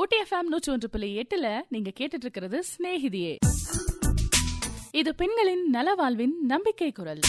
ஊட்டி FM நூற்றி ஒன்று புள்ளி எட்டுல நீங்க கேட்டுட்டு இருக்கிறது சிநேகிதியே இது பெண்களின் நலவாழ்வின் நம்பிக்கை குரல்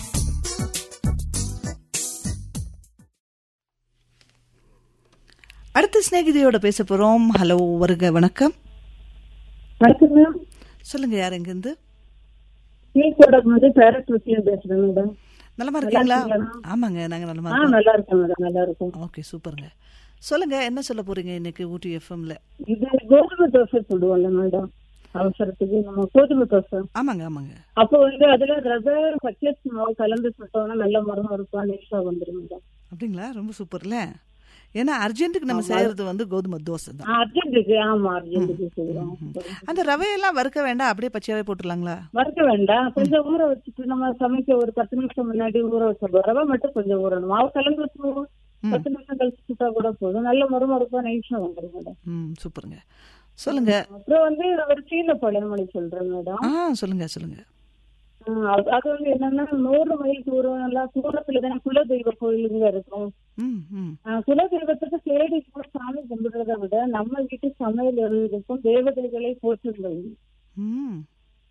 அடுத்த சிநேகிதியோட பேச போறோம் ஹலோ வருக வணக்கம் வணக்கம் மேம் சொல்லுங்க யார் எங்கிருந்து டீக்கோட வந்து பேரட் ருசியம் பேசுறேன் மேடம் நலமா இருக்கீங்களா இருக்கீங்களா? ஆமாங்க நாங்க நலமா ஆ இருக்கோம் நல்லா இருக்கேன் மேடம் நல்லா இருக்கும் ஓகே சூப்பருங்க சொல்லுங்க என்ன சொல்ல போறீங்க இன்னைக்கு ஊட்டி எஃப்எம்ல இது கோதுமை தோசை சொல்லுவோம்ல மேடம் அவசரத்துக்கு நம்ம கோதுமை தோசை ஆமாங்க ஆமாங்க அப்போ வந்து அதுல ரவை பச்சரிசி மாவு கலந்து சுட்டோம்னா நல்ல மரம் இருக்கும் லேசா வந்துடும் மேடம் அப்படிங்களா ரொம்ப சூப்பர்ல ஏன்னா அர்ஜென்ட்டுக்கு நம்ம செய்யறது வந்து கோதுமை தோசை தான் அர்ஜென்ட்டுக்கு ஆமா அர்ஜென்ட்டுக்கு செய்யறோம் அந்த ரவையெல்லாம் வறுக்க வேண்டாம் அப்படியே பச்சையாவே போட்டுடலாங்களா வறுக்க வேண்டாம் கொஞ்சம் ஊற வச்சுட்டு நம்ம சமைக்க ஒரு பத்து நிமிஷம் முன்னாடி ஊற வச்சிருக்கோம் ரவை மட்டும் கொஞ்சம் ஊறணும் மாவு கலந்து வச்சு பத்து நிமிஷம் கழிச்சு சுட்டா கூட போதும் நல்ல மரம் இருக்கும் நைஸா வந்துடும் மேடம் ம் சூப்பருங்க சொல்லுங்க அப்புறம் வந்து ஒரு சீன பழமொழி சொல்றேன் மேடம் ஆ சொல்லுங்க சொல்லுங்க ஆஹ் அது- அது வந்து என்னன்னா நூறு மைல் தூரம் எல்லாம் தூரத்துல தானே குலதெய்வ கோயிலுங்க இருக்கும் ம் ம் ஆஹ் குலதெய்வத்துக்கு தேடி போய் சாமி கும்பிடுறத விட நம்ம வீட்டு சமையல் இருக்கும் தேவதைகளை போற்றுங்கள் ம்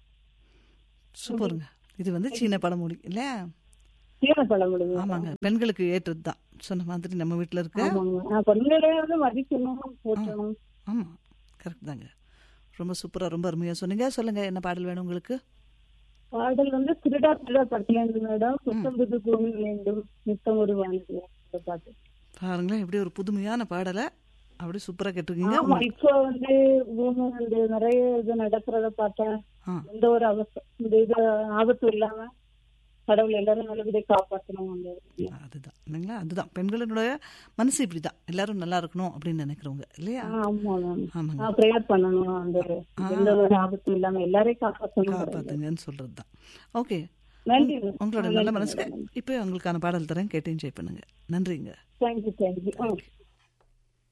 சூப்பருங்க இது வந்து சீன பழமொழி இல்ல சீன பழமொழி ஆமாங்க பெண்களுக்கு ஏற்றது தான் சொன்ன மாதிரி நம்ம வீட்டில் இருக்க ஆமாங்க ஆஹ் பெண்களே வந்து மதிக்கணும் போற்றணும் ஆமாம் கரெக்ட் தாங்க ரொம்ப சூப்பராக ரொம்ப அருமையாக சொன்னீங்க சொல்லுங்க என்ன பாடல் வேணும் உங்களுக்கு பாடல் வந்து திருடா திருடா படத்துல இருந்து மேடம் சுத்தம் புது கோவில் வேண்டும் நித்தம் ஒரு வாழ்க்கை இந்த பாட்டு பாருங்களேன் எப்படி ஒரு புதுமையான பாடலை அப்படி சூப்பராக கேட்டிருக்கீங்க ஆமா இப்போ வந்து பூமி வந்து நிறைய இது நடக்கிறத பார்த்தா ஆ எந்த ஒரு அவச இந்த இது ஆபத்து இல்லாம கடவுள் எல்லாரும் நல்லபடியா காப்பாற்றணும் அந்த இதுல. அதுதான் இல்லைங்களா அதுதான் பெண்களுடைய மனசு இப்படி தான் எல்லாரும் நல்லா இருக்கணும் அப்படின்னு நினைக்கிறவங்க இல்லையா ஆ, ஆமா மேம் ஆமாங்க நான் ப்ரேயர் பண்ணணும் அந்த எந்த ஒரு ஆபத்தும் இல்லாம எல்லாரையும் காப்பாற்றணும் காப்பாத்துங்கன்னு சொல்றது தான் ஓகே நன்றி உங்களோட நல்ல மனசுக்கு இப்போ உங்களுக்கான பாடல் தரேன் கேட்டு என்ஜாய் பண்ணுங்க நன்றிங்க தேங்க்யூ தேங்க்யூ